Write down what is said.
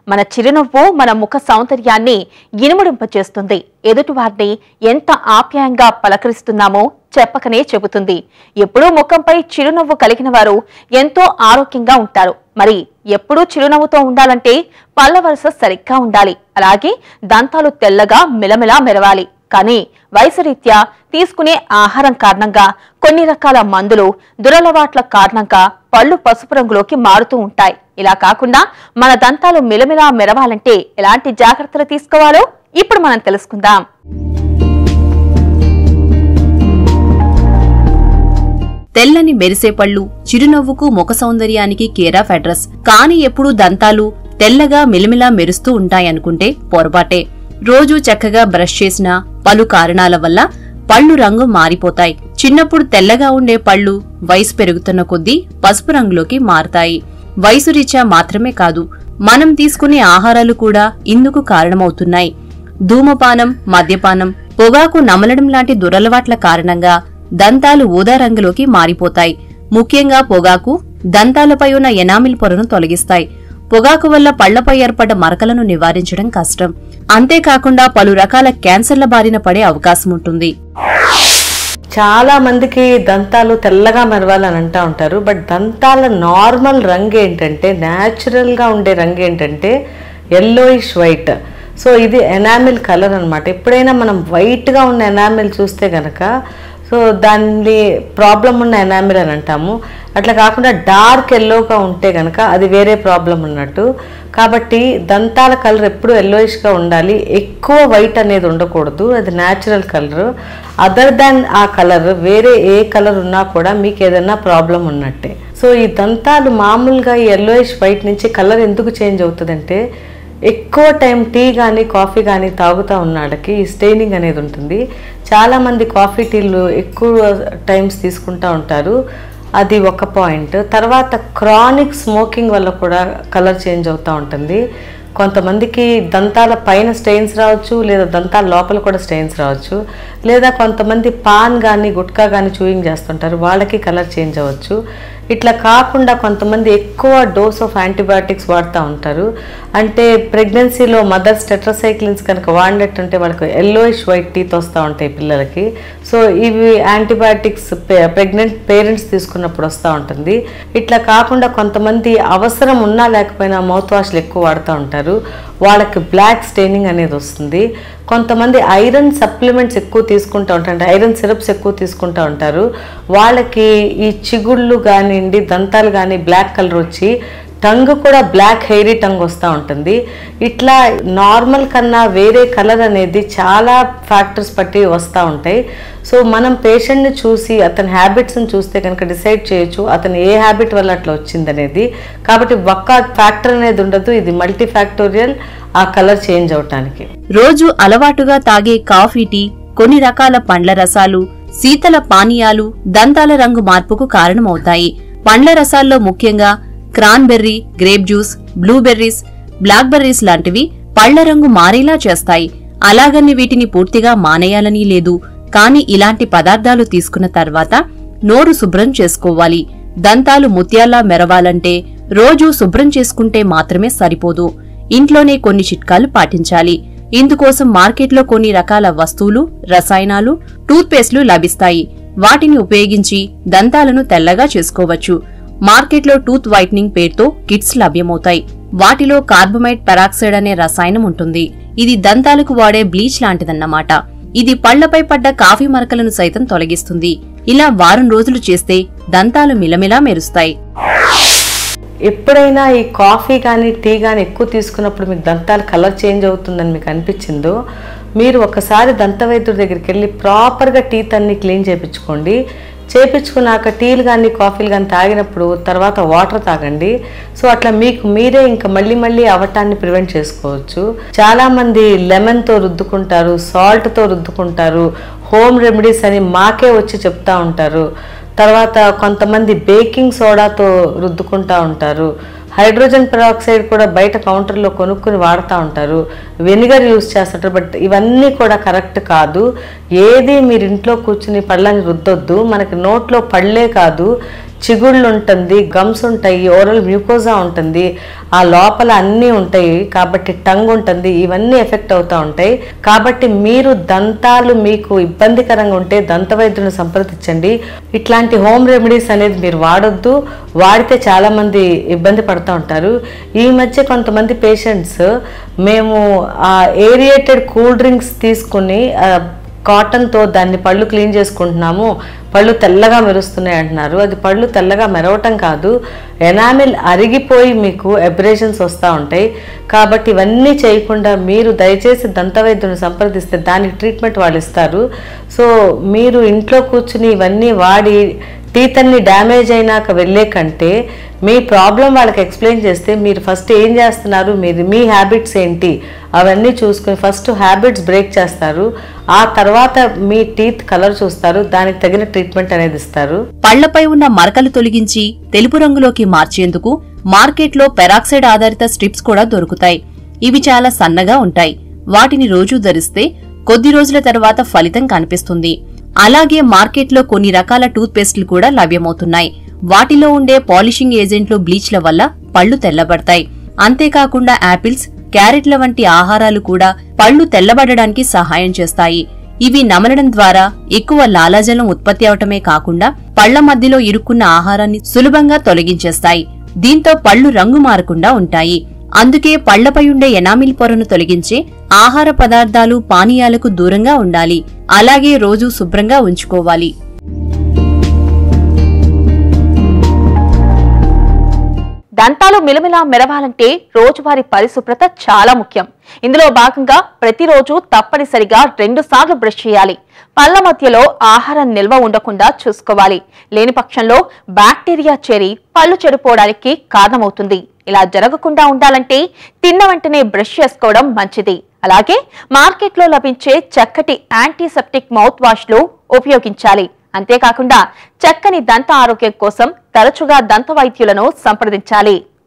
మన చిరునవ్వు మన ముఖ సౌందర్యాన్ని ఇనుముడింపచేస్తుంది ఎదుటివారిని ఎంత ఆప్యాయంగా పలకరిస్తున్నామో చెప్పకనే చెబుతుంది ఎప్పుడూ ముఖంపై చిరునవ్వు కలిగిన వారు ఎంతో ఆరోగ్యంగా ఉంటారు మరి ఎప్పుడూ చిరునవ్వుతో ఉండాలంటే పళ్ళ వరుస సరిగ్గా ఉండాలి అలాగే దంతాలు తెల్లగా మిలమిలా మెరవాలి కానీ వయసు రీత్యా తీసుకునే ఆహారం కారణంగా కొన్ని రకాల మందులు దురలవాట్ల కారణంగా పళ్ళు పసుపు రంగులోకి మారుతూ ఉంటాయి ఇలా కాకుండా మన దంతాలు మిలమిలా మెరవాలంటే ఎలాంటి జాగ్రత్తలు తీసుకోవాలో ఇప్పుడు మనం తెలుసుకుందాం తెల్లని మెరిసే పళ్ళు చిరునవ్వుకు ముఖ సౌందర్యానికి కేరాఫ్ అడ్రస్ కాని ఎప్పుడూ దంతాలు తెల్లగా మిలమిలా మెరుస్తూ ఉంటాయనుకుంటే పొరపాటే రోజూ చక్కగా బ్రష్ చేసినా పలు కారణాల వల్ల పళ్ళు రంగు మారిపోతాయి చిన్నప్పుడు తెల్లగా ఉండే పళ్ళు వయసు పెరుగుతున్న కొద్దీ పసుపు రంగులోకి మారతాయి వయసు రీత్యా మాత్రమే కాదు మనం తీసుకునే ఆహారాలు కూడా ఇందుకు కారణమవుతున్నాయి ధూమపానం మద్యపానం పొగాకు నమలడం లాంటి దురలవాట్ల కారణంగా దంతాలు ఊదా రంగులోకి మారిపోతాయి ముఖ్యంగా పొగాకు దంతాలపై ఉన్న ఎనామిల్ పొరను తొలగిస్తాయి పొగాకు వల్ల పళ్లపై ఏర్పడ్డ మరకలను నివారించడం కష్టం అంతేకాకుండా పలు రకాల క్యాన్సర్ల బారిన పడే అవకాశం ఉంటుంది చాలా మందికి దంతాలు తెల్లగా మెరవాలని అంటూ ఉంటారు బట్ దంతాల నార్మల్ రంగు ఏంటంటే న్యాచురల్గా ఉండే రంగు ఏంటంటే ఎల్లోయిష్ వైట్ సో ఇది ఎనామిల్ కలర్ అన్నమాట ఎప్పుడైనా మనం వైట్గా ఉన్న ఎనామిల్ చూస్తే గనక సో దాన్ని ప్రాబ్లం ఉన్న ఎనామిల్ అని అంటాము అట్లా కాకుండా డార్క్ ఎల్లోగా ఉంటే కనుక అది వేరే ప్రాబ్లం ఉన్నట్టు కాబట్టి దంతాల కలర్ ఎప్పుడు ఎల్లోయిష్గా ఉండాలి ఎక్కువ వైట్ అనేది ఉండకూడదు అది న్యాచురల్ కలర్ అదర్ దాన్ ఆ కలర్ వేరే ఏ కలర్ ఉన్నా కూడా మీకు ఏదైనా ప్రాబ్లం ఉన్నట్టే సో ఈ దంతాలు మామూలుగా ఈ ఎల్లోయిష్ వైట్ నుంచి కలర్ ఎందుకు చేంజ్ అవుతుందంటే ఎక్కువ టైం టీ కానీ కాఫీ కానీ తాగుతూ ఉన్న వాళ్ళకి ఈ స్టెయినింగ్ అనేది ఉంటుంది చాలామంది కాఫీ టీలు ఎక్కువ టైమ్స్ తీసుకుంటూ ఉంటారు అది ఒక పాయింట్ తర్వాత క్రానిక్ స్మోకింగ్ వల్ల కూడా కలర్ చేంజ్ అవుతూ ఉంటుంది కొంతమందికి దంతాల పైన స్టెయిన్స్ రావచ్చు లేదా దంతాల లోపల కూడా స్టెయిన్స్ రావచ్చు లేదా కొంతమంది పాన్ కానీ గుట్కా కానీ చూయింగ్ చేస్తుంటారు వాళ్ళకి కలర్ చేంజ్ అవ్వచ్చు ఇట్లా కాకుండా కొంతమంది ఎక్కువ డోస్ ఆఫ్ యాంటీబయాటిక్స్ వాడుతూ ఉంటారు అంటే ప్రెగ్నెన్సీలో మదర్స్ టెట్రసైక్లిన్స్ కనుక వాడినట్టుంటే వాళ్ళకి ఎల్లోయిష్ వైట్ టీత్ వస్తూ ఉంటాయి పిల్లలకి సో ఇవి యాంటీబయాటిక్స్ ప్రెగ్నెంట్ పేరెంట్స్ తీసుకున్నప్పుడు వస్తూ ఉంటుంది ఇట్లా కాకుండా కొంతమంది అవసరం ఉన్నా లేకపోయినా మౌత్ వాష్లు ఎక్కువ వాడుతూ ఉంటారు వాళ్ళకి బ్లాక్ స్టెయినింగ్ అనేది వస్తుంది కొంతమంది ఐరన్ సప్లిమెంట్స్ ఎక్కువ తీసుకుంటూ ఉంటారు అంటే ఐరన్ సిరప్స్ ఎక్కువ తీసుకుంటూ ఉంటారు వాళ్ళకి ఈ చిగుళ్ళు కానివ్వండి దంతాలు కానీ బ్లాక్ కలర్ వచ్చి టంగ్ కూడా బ్లాక్ హెయిరీ టంగ్ వస్తూ ఉంటుంది ఇట్లా నార్మల్ కన్నా వేరే కలర్ అనేది చాలా ఫ్యాక్టర్స్ బట్టి వస్తూ ఉంటాయి సో మనం పేషెంట్ని చూసి అతని హ్యాబిట్స్ని చూస్తే కనుక డిసైడ్ చేయొచ్చు అతను ఏ హ్యాబిట్ వల్ల అట్లా వచ్చిందనేది కాబట్టి ఒక్క ఫ్యాక్టర్ అనేది ఉండదు ఇది మల్టీ ఫ్యాక్టోరియల్ ఆ కలర్ చేంజ్ అవటానికి రోజు అలవాటుగా తాగే కాఫీ టీ కొన్ని రకాల పండ్ల రసాలు శీతల పానీయాలు దంతాల రంగు మార్పుకు కారణమవుతాయి పండ్ల రసాల్లో ముఖ్యంగా cranberry grape juice blueberries black berries లాంటివి పళ్ల రంగు మారేలా చేస్తాయి అలాగని వీటిని పూర్తిగా మానేయాలని లేదు కాని ఇలాంటి పదార్థాలు తీసుకున్న తర్వాత నోరు శుభ్రం చేసుకోవాలి దంతాలు ముత్యాల్లా మెరవాలంటే రోజూ శుభ్రం చేసుకుంటే మాత్రమే సరిపోదు ఇంట్లోనే కొన్ని చిట్కాలు పాటించాలి ఇందుకోసం మార్కెట్లో కొన్ని రకాల వస్తువులు రసాయనాలు టూత్ పేస్ట్లు లభిస్తాయి వాటిని ఉపయోగించి దంతాలను తెల్లగా చేసుకోవచ్చు మార్కెట్లో టూత్ వైట్నింగ్ పేరుతో కిట్స్ లభ్యమవుతాయి వాటిలో కార్బమైడ్ పెరాక్సైడ్ అనే రసాయనం ఉంటుంది ఇది దంతాలకు వాడే బ్లీచ్ లాంటిదన్నమాట ఇది పళ్లపై పడ్డ కాఫీ మరకలను సైతం తొలగిస్తుంది ఇలా వారం రోజులు చేస్తే దంతాలు మిలమిలా మెరుస్తాయి ఎప్పుడైనా ఈ కాఫీ కానీ టీ కానీ ఎక్కువ తీసుకున్నప్పుడు మీకు దంతాలు కలర్ చేంజ్ అవుతుందని మీకు అనిపించిందో మీరు ఒకసారి దంతవైద్యుడి దగ్గరికి వెళ్ళి ప్రాపర్గా టీత్ అన్ని క్లీన్ చేయించుకోండి చేపించుకున్నాక టీలు కానీ కాఫీలు కానీ తాగినప్పుడు తర్వాత వాటర్ తాగండి సో అట్లా మీకు మీరే ఇంకా మళ్ళీ మళ్ళీ అవటాన్ని ప్రివెంట్ చేసుకోవచ్చు చాలామంది లెమన్తో రుద్దుకుంటారు సాల్ట్తో రుద్దుకుంటారు హోమ్ రెమెడీస్ అని మాకే వచ్చి చెప్తా ఉంటారు తర్వాత కొంతమంది బేకింగ్ సోడాతో రుద్దుకుంటా ఉంటారు హైడ్రోజన్ పెరాక్సైడ్ కూడా బయట కౌంటర్లో కొనుక్కుని వాడుతూ ఉంటారు వెనిగర్ యూస్ చేస్తుంటారు బట్ ఇవన్నీ కూడా కరెక్ట్ కాదు ఏది మీరు ఇంట్లో కూర్చుని పళ్ళని రుద్దొద్దు మనకి నోట్లో పళ్ళే కాదు చిగుళ్ళు ఉంటుంది గమ్స్ ఉంటాయి ఓరల్ మ్యూకోజా ఉంటుంది ఆ లోపల అన్నీ ఉంటాయి కాబట్టి టంగ్ ఉంటుంది ఇవన్నీ ఎఫెక్ట్ అవుతూ ఉంటాయి కాబట్టి మీరు దంతాలు మీకు ఇబ్బందికరంగా ఉంటే దంత వైద్యులను సంప్రదించండి ఇట్లాంటి హోమ్ రెమెడీస్ అనేది మీరు వాడొద్దు వాడితే చాలామంది ఇబ్బంది పడుతూ ఉంటారు ఈ మధ్య కొంతమంది పేషెంట్స్ మేము ఆ ఏరియేటెడ్ కూల్ డ్రింక్స్ తీసుకుని ఆ, కాటన్తో దాన్ని పళ్ళు క్లీన్ చేసుకుంటున్నాము పళ్ళు తెల్లగా మెరుస్తున్నాయి అంటున్నారు అది పళ్ళు తెల్లగా మెరవటం కాదు ఎనామిల్ అరిగిపోయి మీకు ఎబ్రేషన్స్ వస్తూ ఉంటాయి కాబట్టి ఇవన్నీ చేయకుండా మీరు దయచేసి దంతవైద్యుని సంప్రదిస్తే దానికి ట్రీట్మెంట్ వాళ్ళు ఇస్తారు సో మీరు ఇంట్లో కూర్చుని ఇవన్నీ వాడి టీత్ అన్ని డ్యామేజ్ అయినాక వెళ్ళే కంటే మీ ప్రాబ్లం వాళ్ళకి ఎక్స్ప్లెయిన్ చేస్తే మీరు ఫస్ట్ ఏం చేస్తున్నారు మీరు మీ హ్యాబిట్స్ ఏంటి అవన్నీ చూసుకుని ఫస్ట్ హ్యాబిట్స్ బ్రేక్ చేస్తారు ఆ తర్వాత మీ టీత్ కలర్ చూస్తారు దానికి తగిన ట్రీట్మెంట్ అనేది ఇస్తారు పళ్లపై ఉన్న మరకలు తొలగించి తెలుపు రంగులోకి మార్చేందుకు మార్కెట్లో పెరాక్సైడ్ ఆధారిత స్ట్రిప్స్ కూడా దొరుకుతాయి ఇవి చాలా సన్నగా ఉంటాయి వాటిని రోజూ ధరిస్తే కొద్ది రోజుల తర్వాత ఫలితం కనిపిస్తుంది అలాగే మార్కెట్లో కొన్ని రకాల టూత్ పేస్ట్లు కూడా లభ్యమవుతున్నాయి వాటిలో ఉండే పాలిషింగ్ ఏజెంట్లు బ్లీచ్ల వల్ల పళ్ళు తెల్లబడతాయి అంతేకాకుండా యాపిల్స్ క్యారెట్ల వంటి ఆహారాలు కూడా పళ్ళు తెల్లబడడానికి సహాయం చేస్తాయి ఇవి నమలడం ద్వారా ఎక్కువ లాలాజలం ఉత్పత్తి అవటమే కాకుండా పళ్ల మధ్యలో ఇరుక్కున్న ఆహారాన్ని సులభంగా తొలగించేస్తాయి దీంతో పళ్ళు రంగు మారకుండా ఉంటాయి అందుకే పళ్లపై ఉండే ఎనామిల్ పొరను తొలగించే ఆహార పదార్థాలు పానీయాలకు దూరంగా ఉండాలి అలాగే రోజూ శుభ్రంగా ఉంచుకోవాలి దంతాలు మిలమిలా మెరవాలంటే రోజువారీ పరిశుభ్రత చాలా ముఖ్యం ఇందులో భాగంగా ప్రతిరోజు తప్పనిసరిగా రెండు సార్లు బ్రష్ చేయాలి పళ్ళ మధ్యలో ఆహారం నిల్వ ఉండకుండా చూసుకోవాలి లేని పక్షంలో బ్యాక్టీరియా చేరి పళ్ళు చెడిపోవడానికి కారణమవుతుంది ఇలా జరగకుండా ఉండాలంటే తిన్న వెంటనే బ్రష్ చేసుకోవడం మంచిది అలాగే మార్కెట్లో లభించే చక్కటి యాంటీసెప్టిక్ మౌత్ వాష్లు ఉపయోగించాలి అంతేకాకుండా చక్కని దంత ఆరోగ్యం కోసం తరచుగా దంత వైద్యులను సంప్రదించాలి